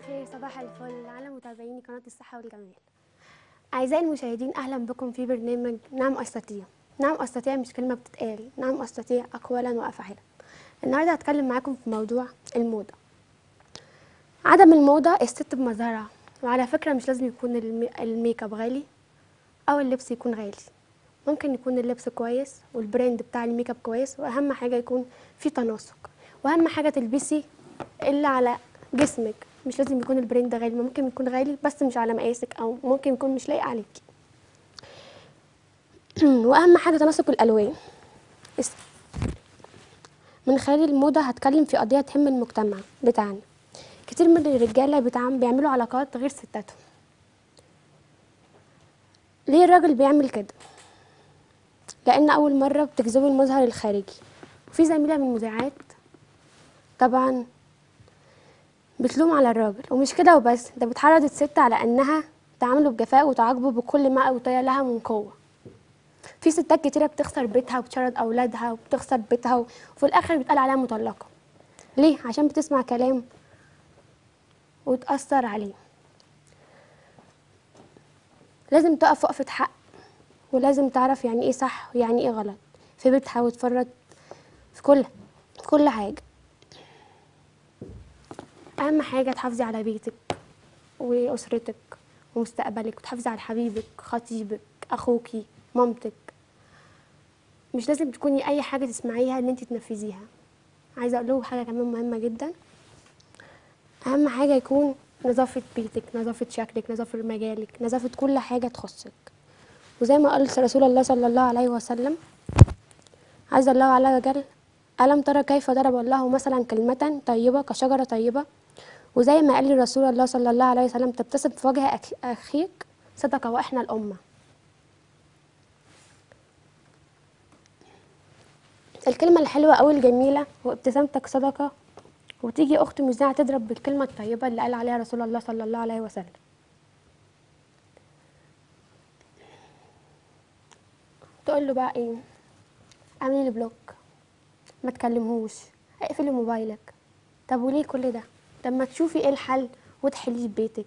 الخير صباح الفل على متابعيني قناة الصحة والجمال أعزائي المشاهدين أهلا بكم في برنامج نعم أستطيع نعم أستطيع مش كلمة بتتقال نعم أستطيع أقوالا وأفعالا النهاردة هتكلم معاكم في موضوع الموضة عدم الموضة الست بمظهرها وعلى فكرة مش لازم يكون المي- الميك اب غالي أو اللبس يكون غالي ممكن يكون اللبس كويس والبراند بتاع الميك اب كويس وأهم حاجة يكون في تناسق وأهم حاجة تلبسي اللي على جسمك مش لازم يكون البراند غالي ممكن يكون غالي بس مش على مقاسك او ممكن يكون مش لايق عليكي واهم حاجه تناسق الالوان اس- من خلال الموضه هتكلم في قضيه تهم المجتمع بتاعنا كتير من الرجاله بتعم بيعملوا علاقات غير ستاتهم ليه الراجل بيعمل كده لان اول مره بتجذبه المظهر الخارجي وفي زميله من المذيعات طبعا بتلوم على الراجل ومش كده وبس ده بتحرض الست على انها تعامله بجفاء وتعاقبه بكل ما اوتي لها من قوه في ستات كتيره بتخسر بيتها وبتشرد اولادها وبتخسر بيتها وفي الاخر بيتقال عليها مطلقه ليه عشان بتسمع كلام وتاثر عليه لازم تقف وقفه حق ولازم تعرف يعني ايه صح ويعني ايه غلط في بيتها وتفرط في كل في كل حاجه اهم حاجه تحافظي على بيتك واسرتك ومستقبلك وتحافظي على حبيبك خطيبك اخوكي مامتك مش لازم تكوني اي حاجه تسمعيها ان انت تنفذيها عايزه اقول لكم حاجه كمان مهمه جدا اهم حاجه يكون نظافه بيتك نظافه شكلك نظافه مجالك نظافه كل حاجه تخصك وزي ما قال رسول الله صلى الله عليه وسلم عز الله عز وجل ألم ترى كيف ضرب الله مثلا كلمة طيبة كشجرة طيبة وزي ما قال رسول الله صلى الله عليه وسلم تبتسم في وجه أخ- أخيك صدقة وإحنا الأمة الكلمة الحلوة أو الجميلة وابتسامتك صدقة وتيجي أخت مذيعة تضرب بالكلمة الطيبة اللي قال عليها رسول الله صلى الله عليه وسلم تقول له بقى إيه اعملي لي بلوك ما تكلمهوش اقفلي موبايلك طب وليه كل ده طب ما تشوفي ايه الحل وتحليه في بيتك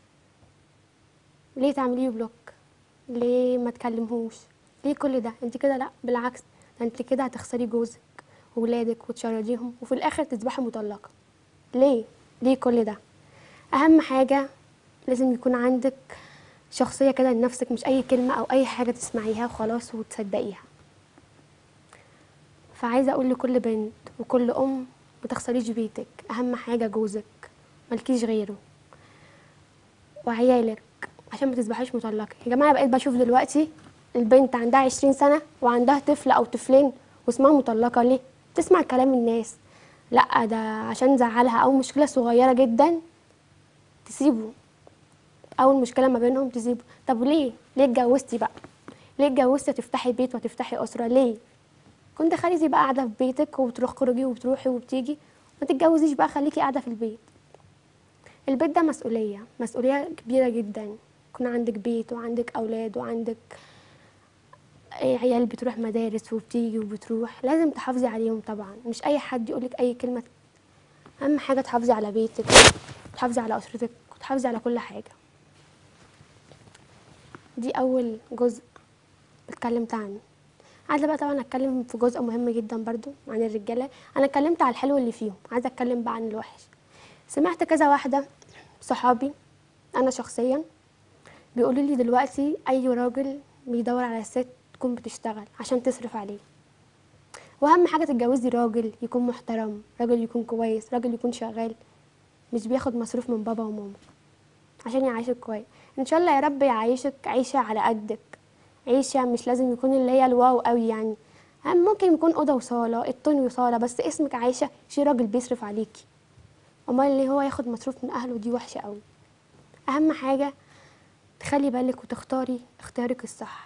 ليه تعمليه بلوك ليه ما تكلمهوش ليه كل ده انت كده لا بالعكس ده انت كده هتخسري جوزك وولادك وتشرديهم وفي الاخر تصبحي مطلقه ليه ليه كل ده اهم حاجه لازم يكون عندك شخصيه كده لنفسك مش اي كلمه او اي حاجه تسمعيها وخلاص وتصدقيها فعايزه اقول لكل بنت وكل ام ما تخسريش بيتك اهم حاجه جوزك ملكيش غيره وعيالك عشان ما تصبحيش مطلقه يا جماعه بقيت بشوف دلوقتي البنت عندها عشرين سنه وعندها طفل او طفلين واسمها مطلقه ليه تسمع كلام الناس لا ده عشان زعلها او مشكله صغيره جدا تسيبه اول مشكله ما بينهم تسيبه طب ليه ليه اتجوزتي بقى ليه اتجوزتي تفتحي بيت وتفتحي اسره ليه كنت خليكي بقى قاعده في بيتك وبتروح خروجي وبتروحي وبتيجي ما تتجوزيش بقى خليكي قاعده في البيت البيت ده مسؤوليه مسؤوليه كبيره جدا يكون عندك بيت وعندك اولاد وعندك أي عيال بتروح مدارس وبتيجي وبتروح لازم تحافظي عليهم طبعا مش اي حد يقولك اي كلمه اهم حاجه تحافظي على بيتك وتحافظي على اسرتك وتحافظي على كل حاجه دي اول جزء اتكلمت عنه عايزه بقى طبعا اتكلم في جزء مهم جدا برضو عن الرجاله انا اتكلمت على الحلو اللي فيهم عايزه اتكلم بقى عن الوحش سمعت كذا واحده صحابي انا شخصيا بيقولوا لي دلوقتي اي راجل بيدور على ست تكون بتشتغل عشان تصرف عليه واهم حاجه تتجوزي راجل يكون محترم راجل يكون كويس راجل يكون شغال مش بياخد مصروف من بابا وماما عشان يعيشك كويس ان شاء الله يا رب يعيشك عيشه على قدك عيشه مش لازم يكون اللي هي الواو قوي يعني أهم ممكن يكون اوضه وصاله الطن وصاله بس اسمك عايشه شي راجل بيصرف عليكي امال اللي هو ياخد مصروف من اهله دي وحشه قوي اهم حاجه تخلي بالك وتختاري اختيارك الصح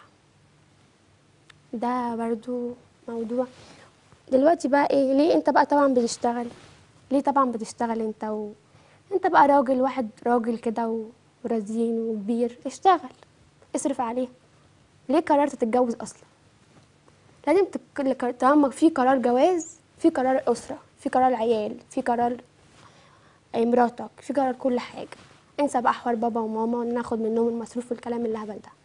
ده برضو موضوع دلوقتي بقى ايه ليه انت بقى طبعا بتشتغل ليه طبعا بتشتغل انت و... انت بقى راجل واحد راجل كده و- ورزين وكبير اشتغل اصرف عليه ليه قررت تتجوز اصلا لازم تك... طالما في قرار جواز في قرار اسره في قرار عيال في قرار آه، مراتك في قرار كل حاجه انسى بقى حوار بابا وماما وناخد منهم المصروف والكلام الهبل ده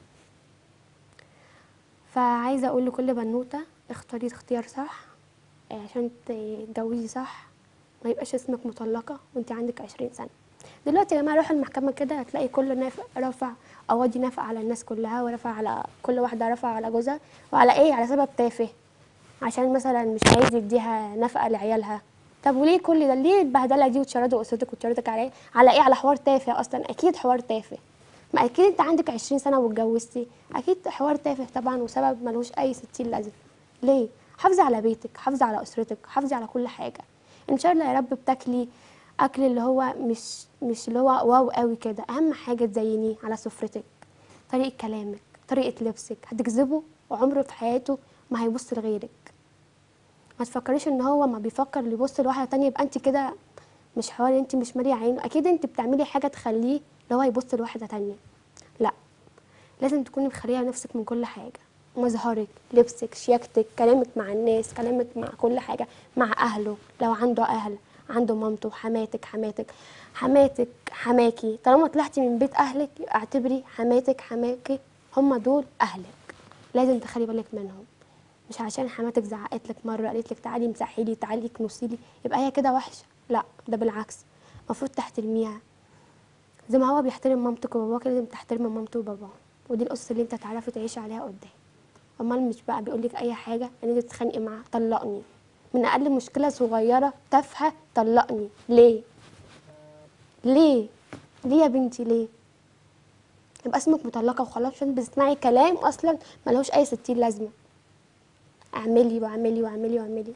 فعايزه اقول لكل بنوته اختاري اختيار صح آه، عشان تتجوزي صح ما يبقاش اسمك مطلقه وانت عندك 20 سنه دلوقتي يا جماعه روحوا المحكمه كده هتلاقي كل نافق رفع قواضي نافق على الناس كلها ورفع على كل واحده رفع على جوزها وعلى ايه على سبب تافه عشان مثلا مش عايز يديها نفقه لعيالها طب وليه كل ده ليه البهدله دي وتشردوا اسرتك وتشردك على ايه على ايه على حوار تافه اصلا اكيد حوار تافه ما اكيد انت عندك 20 سنه واتجوزتي اكيد حوار تافه طبعا وسبب ملوش اي ستين لازمه ليه حافظي على بيتك حافظي على اسرتك حافظي على كل حاجه ان شاء الله يا رب بتاكلي اكل اللي هو مش مش اللي هو واو قوي كده اهم حاجه تزينيه على سفرتك طريقه كلامك طريقه لبسك هتجذبه وعمره في حياته ما هيبص لغيرك ما تفكريش ان هو ما بيفكر اللي يبص لواحده تانية يبقى انت كده مش حوار انت مش ماليه عينه اكيد انت بتعملي حاجه تخليه اللي هو يبص لواحده تانية لا لازم تكوني مخليه نفسك من كل حاجه مظهرك لبسك شياكتك كلامك مع الناس كلامك مع كل حاجه مع اهله لو عنده اهل عنده مامته حماتك حماتك حماتك حماكي طالما طلعتي من بيت اهلك اعتبري حماتك حماكي هم دول اهلك لازم تخلي بالك منهم مش عشان حماتك زعقت لك مره قالت لك تعالي امسحي لي تعالي كنسي لي يبقى هي كده وحشه لا ده بالعكس المفروض تحترميها زي ما هو بيحترم مامتك وباباك لازم تحترمي مامته وباباه ودي القصه اللي انت تعرفي تعيشي عليها قدام امال مش بقى بيقول لك اي حاجه ان انت تتخانقي معاه طلقني من اقل مشكله صغيره تافهه طلقني ليه ليه ليه يا بنتي ليه يبقى اسمك مطلقه وخلاص عشان بتسمعي كلام اصلا ملهوش اي ستين لازمه اعملي واعملي واعملي واعملي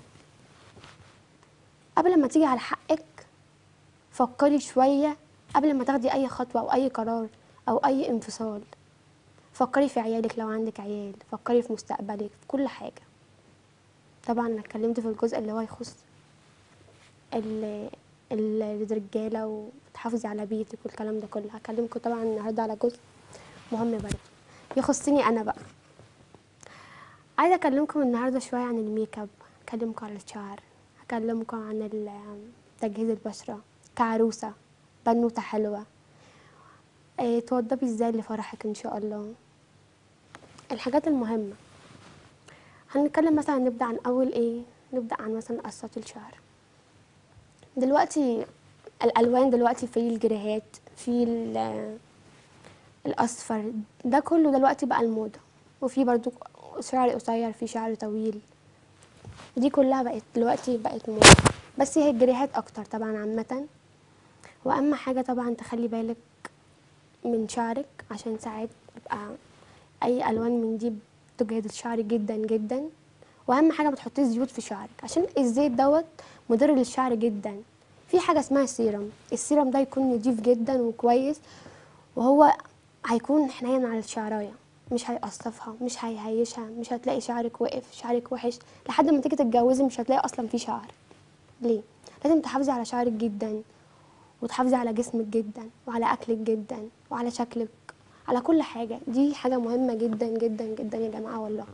قبل ما تيجي على حقك فكري شويه قبل ما تاخدي اي خطوه او اي قرار او اي انفصال فكري في عيالك لو عندك عيال فكري في مستقبلك في كل حاجه طبعا انا اتكلمت في الجزء اللي هو يخص ال- ال- الرجاله وتحافظي على بيتك والكلام ده كله هكلمكم طبعا النهارده على جزء مهم برضه يخصني انا بقى عايزه اكلمكم النهارده شويه عن الميك اب اكلمكم عن الشعر اكلمكم عن ال- تجهيز البشره كعروسه بنوته حلوه إيه توضبي ازاي لفرحك ان شاء الله الحاجات المهمه هنتكلم مثلا نبدا عن اول ايه نبدا عن مثلا قصات الشعر دلوقتي الالوان دلوقتي في الجريهات في ال- الاصفر ده كله دلوقتي بقى الموضه وفي برضو شعر قصير في شعر طويل دي كلها بقت دلوقتي بقت موضه بس هي الجريهات اكتر طبعا عامه واهم حاجه طبعا تخلي بالك من شعرك عشان ساعات بيبقى اي الوان من دي بتجهد الشعر جدا جدا واهم حاجه ما تحطيش زيوت في شعرك عشان الزيت دوت مضر للشعر جدا في حاجه اسمها سيرم السيرم ده يكون نضيف جدا وكويس وهو هيكون حنين على الشعرايه مش هيقصفها مش هيهيشها مش هتلاقي شعرك وقف شعرك وحش لحد ما تيجي تتجوزي مش هتلاقي اصلا في شعر ليه لازم تحافظي على شعرك جدا وتحافظي على جسمك جدا وعلى اكلك جدا وعلى شكلك على كل حاجه دي حاجه مهمه جدا جدا جدا يا جماعه والله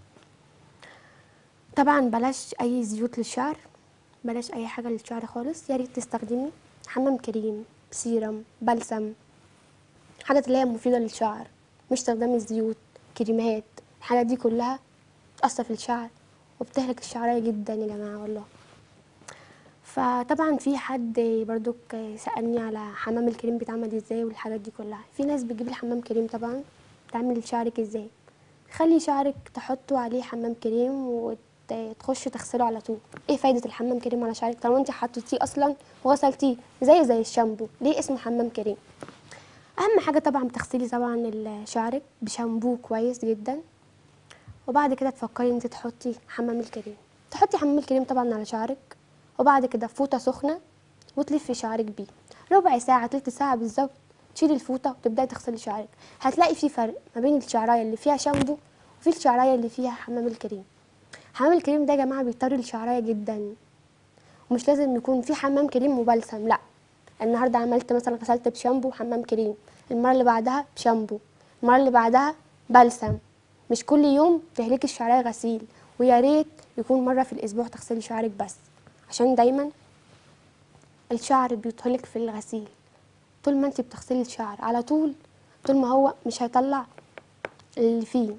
طبعا بلاش اي زيوت للشعر بلاش اي حاجه للشعر خالص يا ريت تستخدمي حمام كريم سيرم بلسم حاجات اللي هي مفيده للشعر مش استخدامي زيوت كريمات الحاجات دي كلها بتأثر في الشعر وبتهلك الشعرية جدا يا جماعة والله فطبعا في حد برضو سألني على حمام الكريم بيتعمل ازاي والحاجات دي كلها في ناس بتجيب الحمام كريم طبعا تعمل شعرك ازاي خلي شعرك تحطوا عليه حمام كريم وتخش تغسله على طول ايه فايدة الحمام كريم على شعرك طالما انت حطيتيه اصلا وغسلتيه زي زي الشامبو ليه اسمه حمام كريم اهم حاجه طبعا بتغسلي طبعا ال- شعرك بشامبو كويس جدا وبعد كده تفكري انت تحطي حمام الكريم تحطي حمام الكريم طبعا على شعرك وبعد كده فوطه سخنه وتلفي شعرك بيه ربع ساعه تلت ساعه بالظبط تشيلي الفوطه وتبداي تغسلي شعرك هتلاقي في فرق ما بين الشعرايه اللي فيها شامبو وفي الشعرايه اللي فيها حمام الكريم حمام الكريم ده يا جماعه بيطري الشعرايه جدا ومش لازم يكون في حمام كريم وبلسم لا النهارده عملت مثلا غسلت بشامبو وحمام كريم المره اللي بعدها بشامبو المره اللي بعدها بلسم مش كل يوم تهلكي الشعريه غسيل ويا ريت يكون مره في الاسبوع تغسلي شعرك بس عشان دايما الشعر بيطهلك في الغسيل طول ما انت بتغسلي الشعر على طول طول ما هو مش هيطلع اللي فيه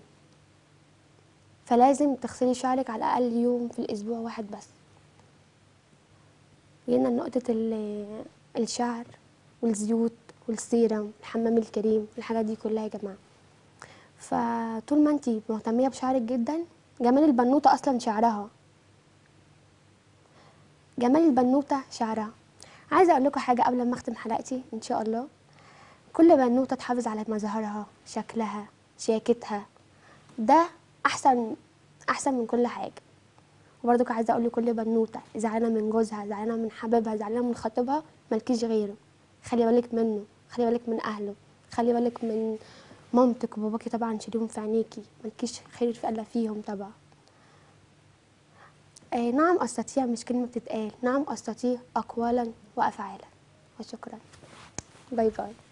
فلازم تغسلي شعرك على الاقل يوم في الاسبوع واحد بس جينا نقطة ال- الشعر والزيوت والسيرم الحمام الكريم الحاجات دي كلها يا جماعة فطول ما انتي مهتمية بشعرك جدا جمال البنوتة اصلا شعرها جمال البنوتة شعرها عايزة اقول لكم حاجة قبل ما اختم حلقتي ان شاء الله كل بنوتة تحافظ على مظهرها شكلها شياكتها ده احسن احسن من كل حاجة وبرضك عايزه اقول لكل بنوته زعلانه من جوزها زعلانه من حبيبها زعلانه من خطيبها مالكيش غيره خلي بالك منه خلي بالك من اهله خلي بالك من مامتك وباباكي طبعا شيليهم في عينيكي مالكيش خير في الا فيهم طبعا آه نعم استطيع مش كلمه بتتقال نعم استطيع اقوالا وافعالا وشكرا باي باي